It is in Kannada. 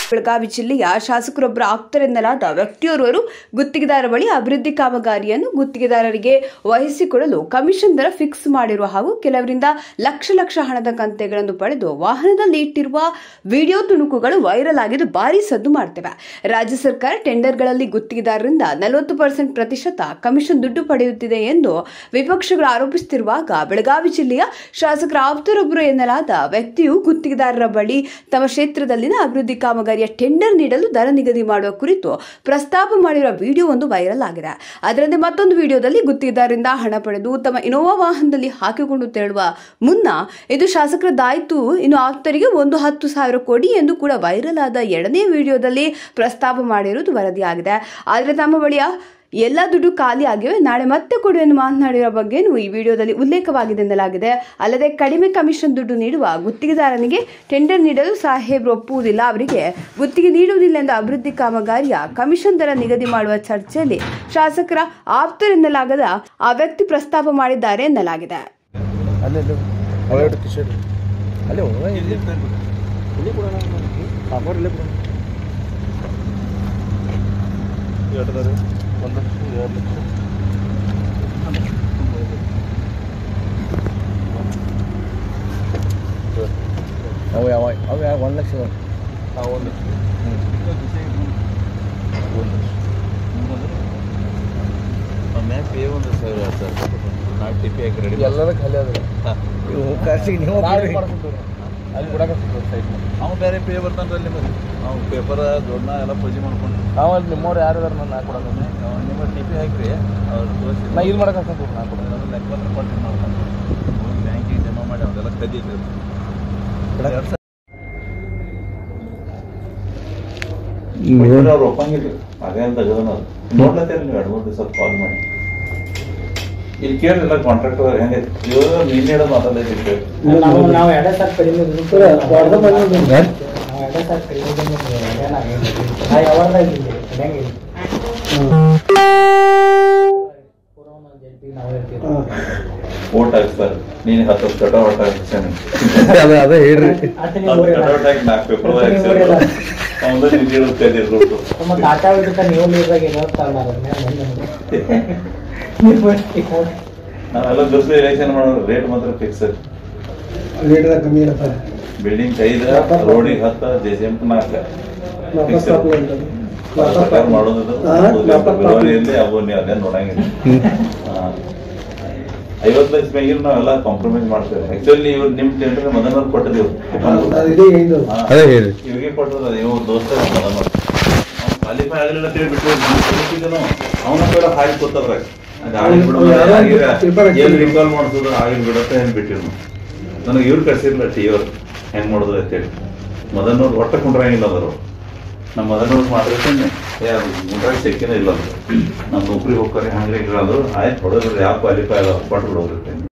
ಬೆಳಗಾವಿ ಜಿಲ್ಲೆಯ ಶಾಸಕರೊಬ್ಬರ ಆಪ್ತರೆನ್ನಲಾದ ವ್ಯಕ್ತಿಯೋರ್ವರು ಗುತ್ತಿಗೆದಾರ ಬಳಿ ಅಭಿವೃದ್ಧಿ ಕಾಮಗಾರಿಯನ್ನು ಗುತ್ತಿಗೆದಾರರಿಗೆ ವಹಿಸಿಕೊಡಲು ಕಮಿಷನ್ ದರ ಫಿಕ್ಸ್ ಮಾಡಿರುವ ಹಾಗೂ ಕೆಲವರಿಂದ ಲಕ್ಷ ಲಕ್ಷ ಹಣದ ಕಂತೆಗಳನ್ನು ಪಡೆದು ವಾಹನದಲ್ಲಿ ಇಟ್ಟಿರುವ ವಿಡಿಯೋ ತುಣುಕುಗಳು ವೈರಲ್ ಆಗಿದ್ದು ಭಾರಿ ಸದ್ದು ಮಾಡ್ತಿವೆ ರಾಜ್ಯ ಸರ್ಕಾರ ಟೆಂಡರ್ಗಳಲ್ಲಿ ಗುತ್ತಿಗೆದಾರರಿಂದ ನಲವತ್ತು ಪರ್ಸೆಂಟ್ ಪ್ರತಿಶತ ಕಮಿಷನ್ ದುಡ್ಡು ಪಡೆಯುತ್ತಿದೆ ಎಂದು ವಿಪಕ್ಷಗಳು ಆರೋಪಿಸುತ್ತಿರುವಾಗ ಬೆಳಗಾವಿ ಜಿಲ್ಲೆಯ ಶಾಸಕರ ಆಪ್ತರೊಬ್ಬರು ಎನ್ನಲಾದ ವ್ಯಕ್ತಿಯು ಗುತ್ತಿಗೆದಾರರ ಬಳಿ ತಮ್ಮ ಕ್ಷೇತ್ರದಲ್ಲಿನ ಅಭಿವೃದ್ಧಿ ಕಾಮಗಾರಿಯ ಟೆಂಡರ್ ನೀಡಲು ದರ ನಿಗದಿ ಮಾಡುವ ಕುರಿತು ಪ್ರಸ್ತಾಪ ಮಾಡಿರುವ ವಿಡಿಯೋ ಒಂದು ವೈರಲ್ ಆಗಿದೆ ಅದರಂತೆ ಮತ್ತೊಂದು ವಿಡಿಯೋದಲ್ಲಿ ಗುತ್ತಿಗೆದಾರರಿಂದ ಹಣ ಪಡೆದು ತಮ್ಮ ಇನೋವಾ ವಾಹನದಲ್ಲಿ ಹಾಕಿಕೊಂಡು ತೆರಳುವ ಮುನ್ನ ಇದು ಶಾಸಕರದ್ದಾಯಿತು ಇನ್ನು ಆಪ್ತರಿಗೆ ಒಂದು ಹತ್ತು ಸಾವಿರ ಕೊಡಿ ಎಂದು ಕೂಡ ವೈರಲ್ ಆದ ಎರಡನೇ ವಿಡಿಯೋದಲ್ಲಿ ಪ್ರಸ್ತಾಪ ಮಾಡಿರುವುದು ವರದಿಯಾಗಿದೆ ಆದರೆ ತಮ್ಮ ಬಳಿಯ ಎಲ್ಲ ದುಡ್ಡು ಖಾಲಿ ಆಗಿವೆ ನಾಳೆ ಮತ್ತೆ ಕೊಡು ಎಂದು ಮಾತನಾಡಿರೋ ಬಗ್ಗೆನೂ ಈ ವಿಡಿಯೋದಲ್ಲಿ ಉಲ್ಲೇಖವಾಗಿದೆ ಎನ್ನಲಾಗಿದೆ ಅಲ್ಲದೆ ಕಡಿಮೆ ಕಮಿಷನ್ ದುಡ್ಡು ನೀಡುವ ಗುತ್ತಿಗೆದಾರನಿಗೆ ಟೆಂಡರ್ ನೀಡಲು ಸಾಹೇಬ್ರು ಒಪ್ಪುವುದಿಲ್ಲ ಅವರಿಗೆ ಗುತ್ತಿಗೆ ನೀಡುವುದಿಲ್ಲ ಎಂದು ಅಭಿವೃದ್ಧಿ ಕಾಮಗಾರಿಯ ಕಮಿಷನ್ ದರ ನಿಗದಿ ಮಾಡುವ ಚರ್ಚೆಯಲ್ಲಿ ಶಾಸಕರ ಆಪ್ತರೆನ್ನಲಾಗದ ಆ ವ್ಯಕ್ತಿ ಪ್ರಸ್ತಾಪ ಮಾಡಿದ್ದಾರೆ ಎನ್ನಲಾಗಿದೆ ಅಲ್ಲೇ ಒಳಗಡೆ ಟಿ ಶರ್ಟ್ ಅಲ್ಲೇ ಹೋಗ ಇಲ್ಲಿ ಇಲ್ಲಿ ಕೊಡೋಣ ಕಾಪರ್ ಇಲ್ಲೇ ಕೊಡೋಣ ಎರಡು ಒಂದು ಎರಡು ಲಕ್ಷ ಅವು ಯಾವ ಅವು ಯಾವ ಒಂದು ಲಕ್ಷ ಅವು ಒಂದು ಮ್ಯಾಪ್ ಏ ಒಂದು ಸಾವಿರ ಸರ್ ನಾಲ್ಕು ಟಿ ಪಿ ಹಾಕಿ ರೆಡಿ ಎಲ್ಲರ ಖಾಲಿ ಅದ ಇವು ಖರ್ಚಿಗೆ ನೀವು ಅಲ್ಲಿ ಕೊಡಕ್ಕೆ ಸೈಟ್ ಅವ್ನು ಬೇರೆ ಪೇ ಬರ್ತಾನೆ ಅಲ್ಲಿ ನಿಮಗೆ ಅವ್ನು ಪೇಪರ್ ದೊಡ್ಡ ಎಲ್ಲ ಪೂಜೆ ಮಾಡ್ಕೊಂಡು ನಾವು ಅಲ್ಲಿ ನಿಮ್ಮವ್ರು ಯಾರು ಅದಾರ ನಾನು ಕೊಡಕ್ಕೆ ಅವ್ನು ನಿಮ್ಮ ಟಿ ಪಿ ಹಾಕ್ರಿ ಅವ್ರು ತೋರಿಸಿ ನಾ ಇದು ಮಾಡಕ್ಕೆ ಹಾಕ್ತೀನಿ ನಾ ಕೊಡೋದು ಅದನ್ನ ಲೆಕ್ಕ ಪತ್ರ ಕೊಟ್ಟು ಮಾಡ್ತಾನೆ ಹೋಗಿ ಬ್ಯಾಂಕಿಗೆ ಜಮಾ ಮಾಡಿ ಅವನ್ನೆಲ್ಲ ಕದೀರಿ ಎರಡು ಸಾವಿರ ಅವ್ರು ಒಪ್ಪಂಗಿಲ್ಲ ಅದೇನು ತೆಗೆದನ ನೋಡ್ಲತ್ತೇರಿ ನೀವು ಎರಡು ಮೂರು ದಿವಸ ಕಾಲ್ ಮಾಡಿ ಇಲ್ಲಿ ಕೇಳಿಲ್ಲ ಕಾಂಟ್ರಾಕ್ಟರ್ ಹೆಂಗೆ ಇವಾಗ ನಿನ್ನೆ ಹೇಳೋದು ಮಾತಾಡೈತಿ ನಾವು ನಾವು ಎರಡೇ ಸಾಕು ಕಡಿಮೆ ಇದ್ರೂ ನಾವು ಎರಡೇ ಸಾಕು ಕಡಿಮೆ ಇದ್ರೂ ಏನಾಗಿಲ್ಲ. ನಾ ಯಾವಾಗ್ಲೂ ಇದ್ದೀನಿ, ನಡೆಯಂಗಿಲ್ಲ. ಪೂರ್ವ ಒಂದೊಂದು ಜಲ್ದಿ ನಾವು ಇರ್ತೀವಿ. ಓಟ್ ಹಾಕ್ತಾರೆ ನೀನು ಹತ್ತು ಹತ್ತು ಕಟ ಓಟ್ ಹಾಕ್ಸಾನೆ ಅದೇ ಅದೇ ಹೇಳ್ರಿ ಅಷ್ಟೇ ನೀವು ಹತ್ತು ಊರಿಲ್ಲ. ಕಟ ಓಟ್ ಹಾಕಿ ನಾಲ್ಕು ಪೇಪರ್ ಅಷ್ಟೇ ನೀವು ಊರಿಲ್ಲ. ಅವನು ನಿಜ ಇರುತ್ತೆ ರೂಟು ನಮ್ಮ ಟಾಟಾ ಬಿಟ್ಟು ನೀವು ನೀರಾಗ ಇರೋತ್ತಲ್ಲ ಅದನ್ನೇ ಬಂದು ನೀವು ಬರ್ತೀವಿ. ನಾವೆಲ್ಲ ದಿವಸ ಎಲೆಕ್ಷನ್ ಮಾಡೋದು ರೇಟ್ ಮಾತ್ರ ಫಿಕ್ಸ್ ರೇಟ್ದಾಗ ಕಮ್ಮಿ ಇರತ್ತ ಬಿಲ್ಡಿಂಗ್ ಐದ ರೋಡಿಗೆ ಹತ್ತ ಜೆ ಸಿ ಎಂ ನಾಲ್ಕ ವಾಪಸ್ ಹಾಕು ಅಂತ. ಪ್ರಕಾರ ಮಾಡೋದು ಹಾ, ವಾಪಸ್ ಹಾಕು. ಇರಲಿ ಅವು ನೀವು ಅದೇನು ನೋಡಂಗಿಲ್ಲ ಹಾ. ಐವತ್ತು ಲಕ್ಷ ಮ್ಯಾಗಿನ ನಾವೆಲ್ಲ ಕಾಂಪ್ರಮೈಸ್ ಮಾಡ್ತೇವೆ ಆಕ್ಚುಲಿ ಇವ್ರು ನಿಮ್ ಟೆಂಡರ್ ಮದನವ್ರು ಕೊಟ್ಟಿದ್ದೀವಿ ಅದು ಇದೇ ಇದು ಹಾ. ಅದೇ ಹೇಳ್ರಿ ಇವಾಗೆ ಕೊಟ್ಟದ ಇವ್ ದೋಸ್ತ ಮದನವ್ರು ಕ್ವಾಲಿಫೈ ಆಗಲಿಲ್ಲ ಅಂತ ಹೇಳ್ಬಿಟ್ಟು ಬಿಟ್ಟಿದ್ದನು ಅವನ ಕೂಡ ಹಾಡಿ ಕೂತದ್ರ ಗಾಳಿ ಬಿಡು ಯಾರೋ ಆಗಿರ paper ಹಾಕಿದ್ರು. ಏನ್ ರಿಕಾಲ್ ಮಾಡ್ಸೋದು ಆಗಿಲ್ ಬಿಡತ್ತೆ ಏನ್ ಬಿಟ್ಟಿರು ನನಗೆ ಇವ್ರು ಕಳ್ಸಿರ್ಲ ಟಿ ಅವ್ರು ಹೆಂಗ್ ಮಾಡೋದು ಅಂತೇಳಿ ಮದನವ್ರು ಒಟ್ಟ ಕುಂಡ್ರಂಗಿಲ್ಲ ಅದರು ನಮ್ಮ ಮದನವ್ರು ಮಾಡಿರ್ತೀನಿ ಏ ಅದು ಮುಂಡ್ರಾಗ ಸಿಕ್ಕಿನ ಇಲ್ಲ ಅದು ನಮ್ಮ ನೌಕರಿ ಹೋಗ್ತಾರೆ ಹಂಗೆ ಅದು ಆಯ್ತು ಹೊಡೆದ್ರೆ ಯಾವ ಕ್ವಾಲಿಫೈ ಅದ ಕೊಟ್ಟು ಬಿಡೋದ್ರಿ